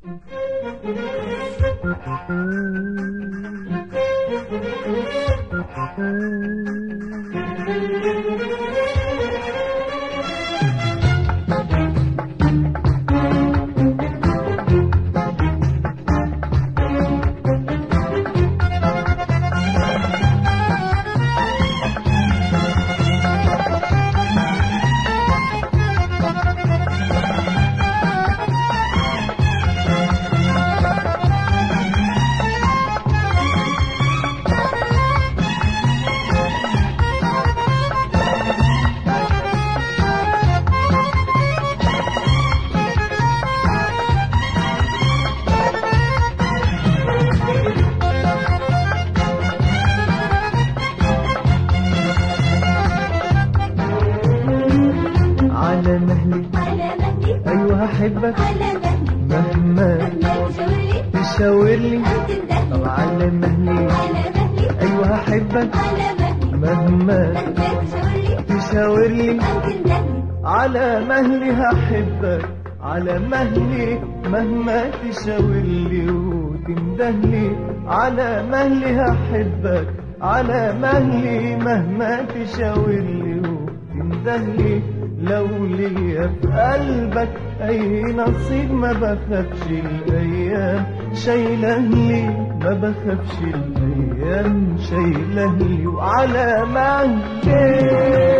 على مهلي على مهلي ايوه احبك على مهلي مهما مهما تشاورلي تشاور لي أو تندهلي طب على مهلي على مهلي ايوه احبك على مهلي مهما مهما تشاورلي تشاور لي أو تندهلي على مهلي هحبك على مهلي مهما تشاور لي وتندهلي على مهلي هحبك على مهلي مهما تشاور لي وتندهلي لو ليا في قلبك اي نصيب ما بخافش الايام شايله لي ما بخافش الايام شايله لي وعلى مهلي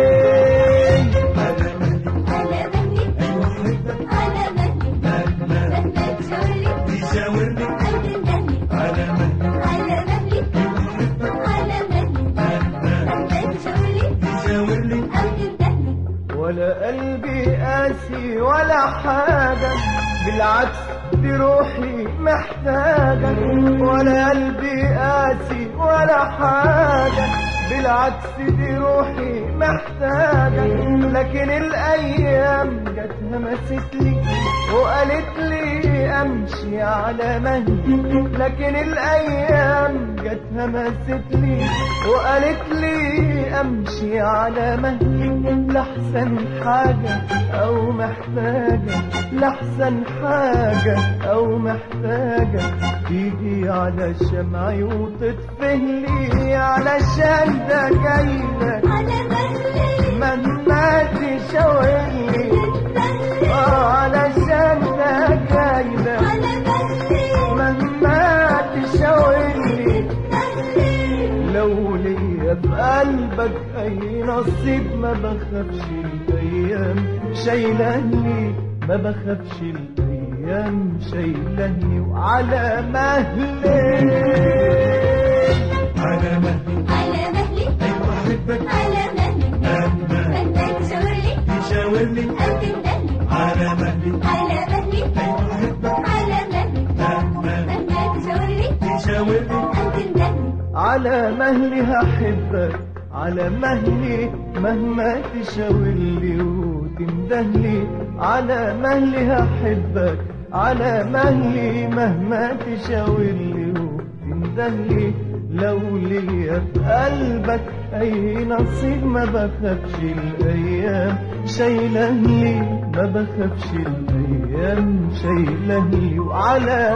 على مهلي على مهلي مهما تشاورلي أو تندهلي على مهلي على مهلي مهما تشاورلي أو تندهلي ولا قلبي قاسي ولا حاجة بالعكس دي روحي محتاجة ولا قلبي قاسي ولا حاجة بالعكس دي روحي محتاجة لكن الأيام جت همست لي وقالت لي أمشي على مهلي لكن الأيام جت همست لي وقالت لي أمشي على مهلي لحسن حاجة أو محتاجة لحسن حاجة أو محتاجة تيجي على شمعي وتطفه لي علشان ده جايلك على مهلي مهما تشاورلي تندهلي آه علشان ده جايلك على مهلي مهما تشاورلي تندهلي لو ليا في قلبك اي نصيب ما بخافش الايام شايلاني ما بخافش الايام شايلاني وعلى مهلي على مهلي على مهلي أيوة أحبك على مهلي مهما مهما تشاورلي تشاورلي أو تندهلي على مهلي على مهلي أيوة أحبك على مهلي مهما مهما تشاورلي تشاورلي أو تندهلي على مهلي هحبك على مهلي مهما تشاورلي وتندهلي على مهلي هحبك على مهلي مهما تشاورلي وتندهلي لو ليا في قلبك اي نصيب ما بخافش الايام شايله لي ما بخافش الايام شايله لي وعلى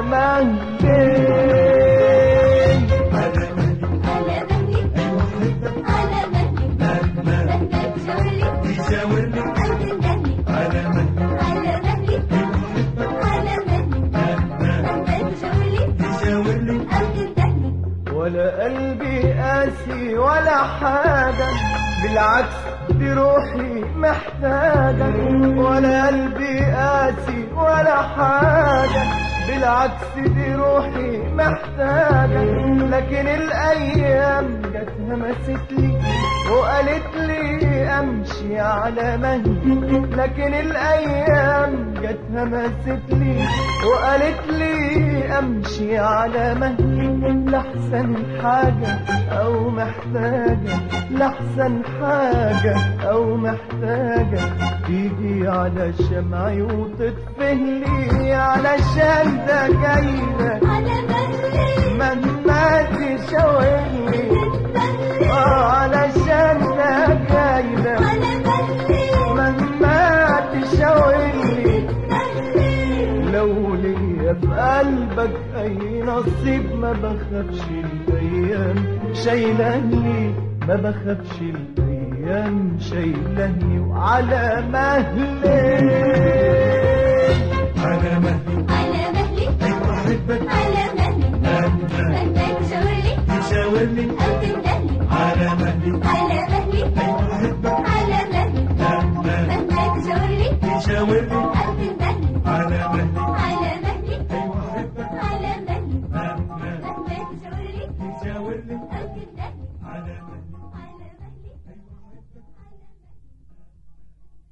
مهلي على مهلي على مهلي أيوة أحبك على مهلي مهما مهما تشاورلي تشاورلي أو تندهلي على مهلي على مهلي على مهلي مهما تشاورلي تشاورلي أو تندهلي ولا قلبي قاسي ولا حاجة بالعكس دي روحي محتاجة ولا قلبي قاسي ولا حاجة بالعكس دي روحي محتاجة لكن الأيام جت همست لي وقالت لي أمشي على مهلي لكن الأيام جت همست لي وقالت لي أمشي على مهلي لحسن حاجة أو محتاجة لحسن حاجة أو محتاجة تيجي على شمعي وتطفه لي علشان ده جايلك على مهلي مهما تشاورلي تندهلي آه علشان ده جايلك على مهلي مهما تشاورلي تندهلي لو ليا يا في قلبك اي نصيب ما بخافش الايام شايلاني ما بخافش الايام شايلاني وعلى مهلي على مهلي على مهلي أيوة أحبك على مهلي أنا مهما تشاور لي تشاورني